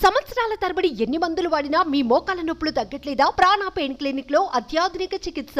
సంవత్సరాల తరబడి ఎన్ని మందులు వాడినా మీ మోకాల నొప్పులు తగ్గట్లేదా ప్రాణ పెయిన్ క్లినిక్ లో అత్యాధునిక చికిత్స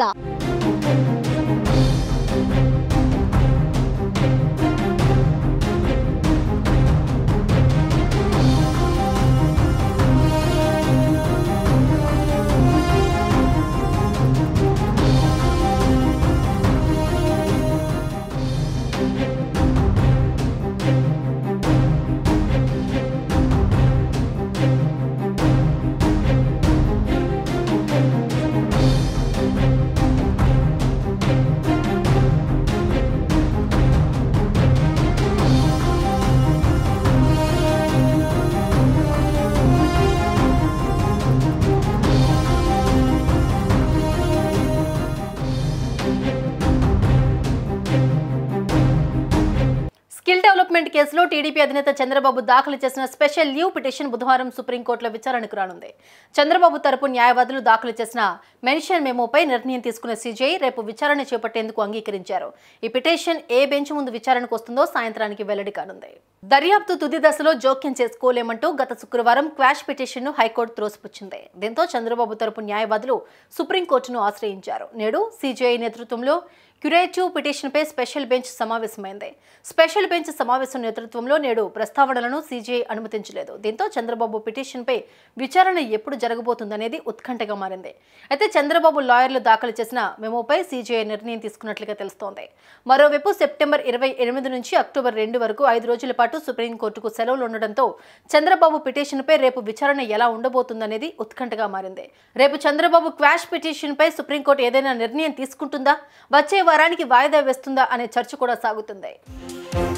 స్కిల్ డెవలప్మెంట్ కేసులో టీడీపీ అధినేత చంద్రబాబు దాఖలు చేసిన స్పెషల్ లీవ్ పిటిషన్ బుధవారం సుప్రీంకోర్టులో విచారణకు రానుంది చంద్రబాబు తరపు న్యాయవాదులు దాఖలు చేసిన మెన్షన్ మెమోపై నిర్ణయం తీసుకున్న సీజీఐ రేపు విచారణ చేపట్టేందుకు అంగీకరించారు ఈ పిటిషన్ ఏ బెంచ్ ముందు విచారణకు వస్తుందో సాయంత్రానికి వెల్లడి కానుంది దర్యాప్తు తుది దశలో జోక్యం చేసుకోలేమంటూ గత శుక్రవారం క్వాష్ పిటిషన్ను హైకోర్టు త్రోసిపుచ్చింది దీంతో చంద్రబాబు తరపు న్యాయవాదులు సుప్రీంకోర్టును ఆశ్రయించారు నేడు సీజీఐ నేతృత్వంలో క్యురేటివ్ పిటిషన్పై స్పెషల్ బెంచ్ సమావేశమైంది స్పెషల్ బెంచ్ సమావేశం నేతృత్వంలో నేడు ప్రస్తావనలను సీజీఐ అనుమతించలేదు దీంతో చంద్రబాబు పిటిషన్పై విచారణ ఎప్పుడు జరగబోతుందనేది ఉత్కంఠగా మారింది అయితే చంద్రబాబు లాయర్లు దాఖలు చేసిన మెమోపై సీజీఐ నిర్ణయం తీసుకున్నట్లుగా తెలుస్తోంది మరోవైపు సెప్టెంబర్ ఇరవై ఎనిమిది నుంచి అక్టోబర్ రెండు వరకు ఐదు రోజుల పాటు సుప్రీంకోర్టుకు సెలవులు ఉండడంతో చంద్రబాబు పిటిషన్పై రేపు విచారణ ఎలా ఉండబోతుందనేది ఉత్కంఠగా మారింది రేపు చంద్రబాబు క్వాష్ పిటిషన్పై సుప్రీంకోర్టు ఏదైనా నిర్ణయం తీసుకుంటుందా వచ్చే వారానికి వాయిదా వేస్తుందా అనే చర్చ కూడా సాగుతుంది